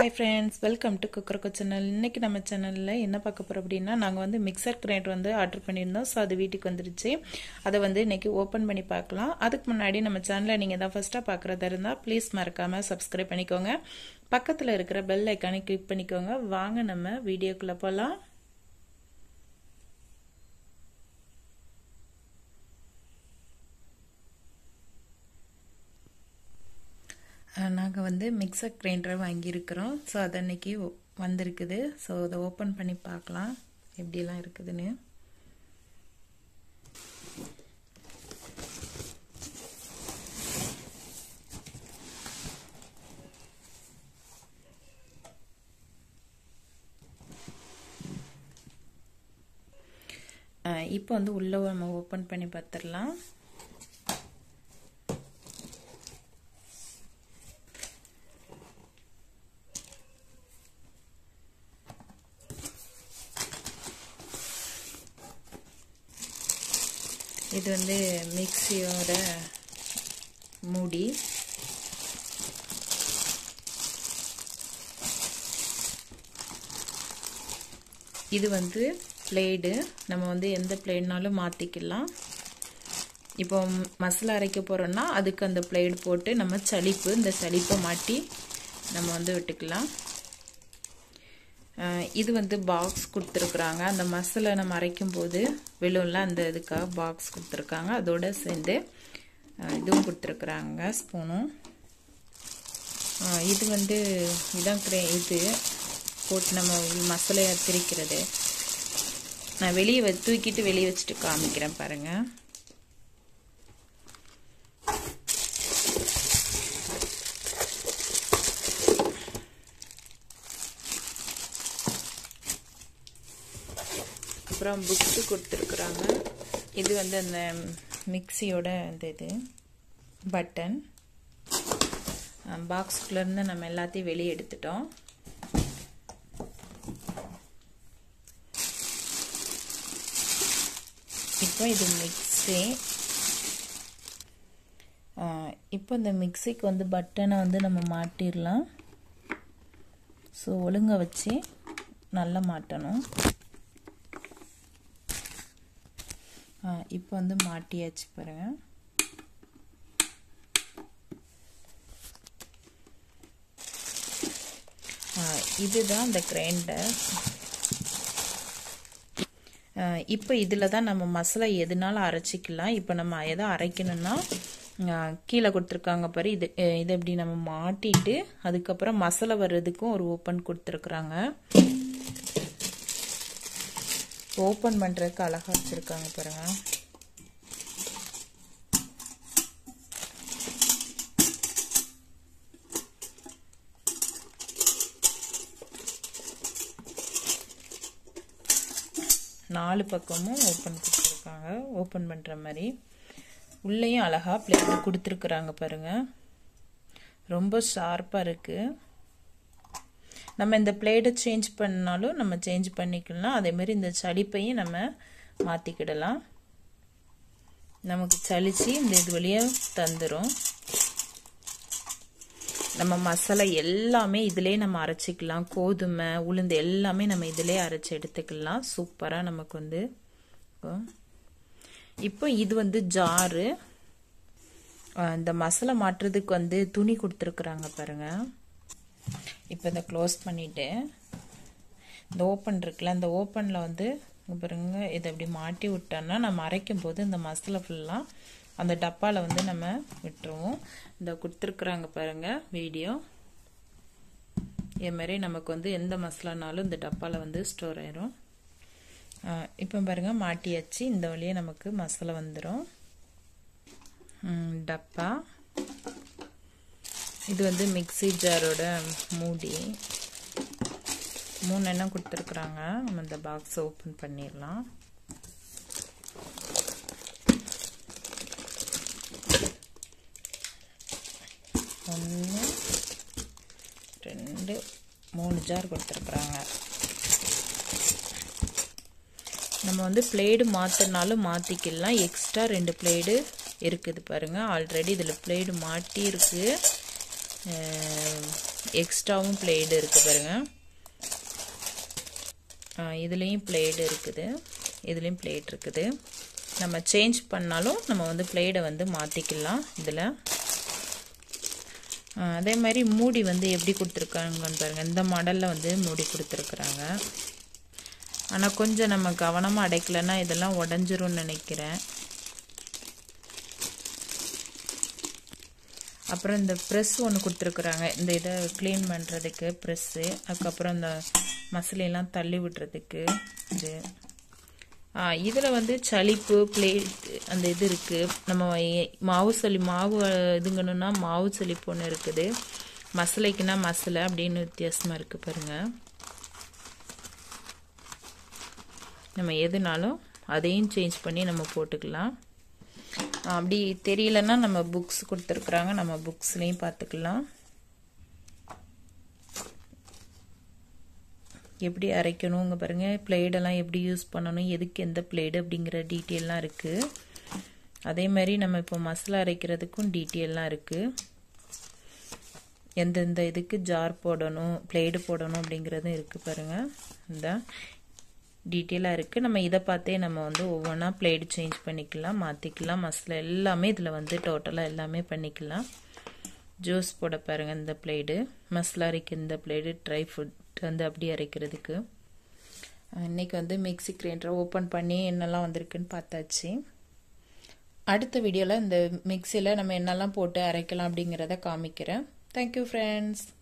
hi friends welcome to குக்கரக்கோ channel இன்றைக்கி நம்ம சேனலில் என்ன பார்க்க போகிறோம் அப்படின்னா நாங்கள் வந்து மிக்சர் கிரைண்டர் வந்து ஆர்டர் பண்ணியிருந்தோம் ஸோ அது வீட்டுக்கு வந்துருச்சு அதை வந்து இன்றைக்கி ஓப்பன் பண்ணி பார்க்கலாம் அதுக்கு முன்னாடி நம்ம சேனலை நீங்கள் தான் ஃபஸ்ட்டாக பார்க்குறதா இருந்தால் ப்ளீஸ் மறக்காமல் சப்ஸ்கிரைப் பண்ணிக்கோங்க பக்கத்தில் இருக்கிற பெல் ஐக்கானை கிளிக் பண்ணிக்கோங்க வாங்க நம்ம வீடியோக்குள்ளே போகலாம் நாங்கள் வந்து மிக்சர் கிரைண்டர் வாங்கியிருக்கிறோம் ஸோ அது அன்னைக்கு வந்திருக்குது ஸோ அதை ஓப்பன் பண்ணி பார்க்கலாம் எப்படிலாம் இருக்குதுன்னு இப்போ வந்து உள்ளே நம்ம ஓப்பன் பண்ணி பார்த்துடலாம் இது வந்து மிக்சியோட மூடி இது வந்து பிளேடு நம்ம வந்து எந்த பிளேட்னாலும் மாற்றிக்கலாம் இப்போ மசாலா அரைக்க போகிறோன்னா அதுக்கு அந்த பிளேடு போட்டு நம்ம சளிப்பு இந்த சளிப்பை மாட்டி நம்ம வந்து விட்டுக்கலாம் இது வந்து பாக்ஸ் கொடுத்துருக்குறாங்க அந்த மசாலா நம்ம அரைக்கும் போது விழும்ல அந்த இதுக்காக பாக்ஸ் கொடுத்துருக்காங்க அதோட சேர்ந்து இதுவும் கொடுத்துருக்குறாங்க ஸ்பூனும் இது வந்து இதான் இது போட்டு நம்ம மசாலையை திரிக்கிறது நான் வெளியே தூக்கிட்டு வெளியே வச்சுட்டு காமிக்கிறேன் பாருங்கள் அப்புறம் புக்ஸு கொடுத்துருக்குறாங்க இது வந்து அந்த மிக்சியோட அந்த இது பட்டன் பாக்ஸ்குள்ளேருந்து நம்ம எல்லாத்தையும் வெளியே எடுத்துட்டோம் இப்போ இது மிக்ஸி இப்போ இந்த மிக்சிக்கு வந்து பட்டனை வந்து நம்ம மாட்டிடலாம் ஸோ ஒழுங்காக வச்சு நல்லா மாட்டணும் இப்போ வந்து மாட்டியாச்சு பாருங்க இதுதான் இந்த கிரைண்டர் இப்போ இதில் தான் நம்ம மசாலா எதுனாலும் அரைச்சிக்கலாம் இப்போ நம்ம எதை அரைக்கணும்னா கீழே கொடுத்துருக்காங்க பாரு இது இதை இப்படி நம்ம மாட்டிட்டு அதுக்கப்புறம் மசாலா வர்றதுக்கும் ஒரு ஓப்பன் கொடுத்துருக்குறாங்க ஓப்பன் பண்ணுறதுக்கு அழகாக வச்சுருக்காங்க பாருங்க நாலு பக்கமும் ஓப்பன் கொடுத்துருக்காங்க ஓப்பன் பண்ணுற மாதிரி உள்ளேயும் அழகாக பிளேட் கொடுத்துருக்குறாங்க பாருங்கள் ரொம்ப ஷார்ப்பாக இருக்குது நம்ம இந்த பிளேட்டை சேஞ்ச் பண்ணாலும் நம்ம சேஞ்ச் பண்ணிக்கலாம் அதேமாரி இந்த சளிப்பையும் நம்ம மாற்றிக்கிடலாம் நமக்கு சளிச்சு இந்த இது வழியாக தந்துடும் நம்ம மசாலா எல்லாமே இதிலே நம்ம அரைச்சிக்கலாம் கோதுமை உளுந்து எல்லாமே நம்ம இதிலே அரைச்சி எடுத்துக்கலாம் சூப்பராக நமக்கு வந்து இப்போ இது வந்து ஜாரு இந்த மசாலா மாட்டுறதுக்கு வந்து துணி கொடுத்துருக்குறாங்க பாருங்கள் இப்போ இதை க்ளோஸ் பண்ணிவிட்டு இந்த ஓப்பன் இருக்குல்ல இந்த ஓப்பனில் வந்து பாருங்க இதை அப்படி மாட்டி விட்டோன்னா நம்ம அரைக்கும் போது இந்த மசாலா ஃபுல்லாக அந்த டப்பாவில் வந்து நம்ம விட்டுருவோம் இந்த கொடுத்துருக்குறாங்க பாருங்கள் வீடியோ இதுமாரி நமக்கு வந்து எந்த மசாலானாலும் இந்த டப்பாவில் வந்து ஸ்டோர் ஆயிரும் இப்போ பாருங்கள் மாட்டியாச்சு இந்த வழியே நமக்கு மசாலா வந்துடும் டப்பா இது வந்து மிக்சி ஜாரோட மூடி மூணு எண்ணம் கொடுத்துருக்குறாங்க நம்ம இந்த பாக்ஸ் ஓப்பன் பண்ணிடலாம் ஒன்று ரெண்டு மூணு ஜார் கொடுத்துருக்குறாங்க நம்ம வந்து பிளேடு மாற்றினாலும் மாற்றிக்கலாம் எக்ஸ்ட்ரா ரெண்டு பிளேடு இருக்குது பாருங்கள் ஆல்ரெடி இதில் பிளேடு மாட்டி இருக்குது எக்ஸ்ட்ராவும் பிளேடு இருக்குது பாருங்க இதுலேயும் பிளேடு இருக்குது இதுலேயும் பிளேட் இருக்குது நம்ம சேஞ்ச் பண்ணாலும் நம்ம வந்து பிளேடை வந்து மாற்றிக்கலாம் இதில் அதே மாதிரி மூடி வந்து எப்படி கொடுத்துருக்காங்கன்னு பாருங்கள் இந்த மாடலில் வந்து மூடி கொடுத்துருக்குறாங்க ஆனால் கொஞ்சம் நம்ம கவனமாக அடைக்கலைன்னா இதெல்லாம் உடஞ்சிரும்னு நினைக்கிறேன் அப்புறம் இந்த ப்ரெஸ் ஒன்று கொடுத்துருக்குறாங்க இந்த இதை க்ளீன் பண்ணுறதுக்கு ப்ரெஸ்ஸு அதுக்கப்புறம் இந்த மசிலையெல்லாம் தள்ளி விடுறதுக்கு இது இதில் வந்து சளிப்பு பிளேட் அந்த இது இருக்குது நம்ம மாவு சளி மாவு இதுங்கணுன்னா மாவு சளிப்பு ஒன்று இருக்குது மசலைக்குன்னா மசலை அப்படின்னு வித்தியாசமாக இருக்குது பாருங்கள் நம்ம எதுனாலும் அதையும் சேஞ்ச் பண்ணி நம்ம போட்டுக்கலாம் அப்படி தெரியலன்னா நம்ம புக்ஸ் கொடுத்துருக்குறாங்க நம்ம புக்ஸ்லேயும் பார்த்துக்கலாம் எப்படி அரைக்கணுங்க பாருங்கள் பிளேடெல்லாம் எப்படி யூஸ் பண்ணணும் எதுக்கு எந்த பிளேடு அப்படிங்கிற டீட்டெயிலாம் இருக்குது அதே மாதிரி நம்ம இப்போ மசாலா அரைக்கிறதுக்கும் டீட்டெயிலாம் இருக்குது எந்தெந்த இதுக்கு ஜார் போடணும் பிளேடு போடணும் அப்படிங்கிறதும் இருக்குது பாருங்கள் இந்த டீட்டெயிலாக இருக்குது நம்ம இதை பார்த்தே நம்ம வந்து ஒவ்வொன்றா பிளேடு சேஞ்ச் பண்ணிக்கலாம் மாற்றிக்கலாம் மசாலா எல்லாமே இதில் வந்து டோட்டலாக எல்லாமே பண்ணிக்கலாம் ஜூஸ் போட பாருங்கள் இந்த பிளேடு மசாலா அரைக்க இந்த பிளேடு ட்ரை ஃபுட் வந்து அப்படி அரைக்கிறதுக்கு இன்றைக்கி வந்து மிக்சி கிரைண்டரை ஓப்பன் பண்ணி என்னெல்லாம் வந்திருக்குன்னு பார்த்தாச்சு அடுத்த வீடியோவில் இந்த மிக்சியில் நம்ம என்னெல்லாம் போட்டு அரைக்கலாம் அப்படிங்கிறத காமிக்கிறேன் தேங்க்யூ ஃப்ரெண்ட்ஸ்